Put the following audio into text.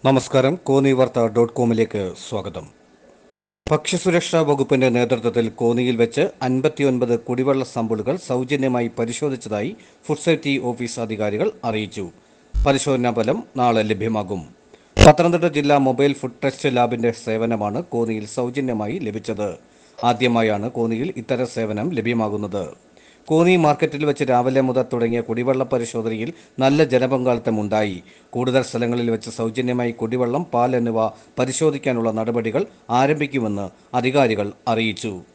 നമസ്കാരം കോന്നി വാർത്ത ഡോട്ട് കോമിലേക്ക് സ്വാഗതം ഭക്ഷ്യസുരക്ഷാ വകുപ്പിന്റെ നേതൃത്വത്തിൽ കോന്നിയിൽ വെച്ച് അൻപത്തിയൊൻപത് കുടിവെള്ള സാമ്പിളുകൾ സൗജന്യമായി പരിശോധിച്ചതായി ഫുഡ് സേഫ്റ്റി ഓഫീസ് അധികാരികൾ അറിയിച്ചു പരിശോധനാ ഫലം നാളെ ലഭ്യമാകും പത്തനംതിട്ട ജില്ലാ മൊബൈൽ ഫുഡ് ടെസ്റ്റ് ലാബിന്റെ സേവനമാണ് കോന്നിയിൽ സൗജന്യമായി ലഭിച്ചത് ആദ്യമായാണ് കോന്നിയിൽ ഇത്തരം സേവനം ലഭ്യമാകുന്നത് കോന്നി മാർക്കറ്റിൽ വെച്ച് രാവിലെ മുതൽ തുടങ്ങിയ കുടിവെള്ള പരിശോധനയിൽ നല്ല ജനപങ്കാളിത്തമുണ്ടായി കൂടുതൽ സ്ഥലങ്ങളിൽ വെച്ച് സൗജന്യമായി കുടിവെള്ളം പാൽ എന്നിവ പരിശോധിക്കാനുള്ള നടപടികൾ ആരംഭിക്കുമെന്ന് അധികാരികൾ അറിയിച്ചു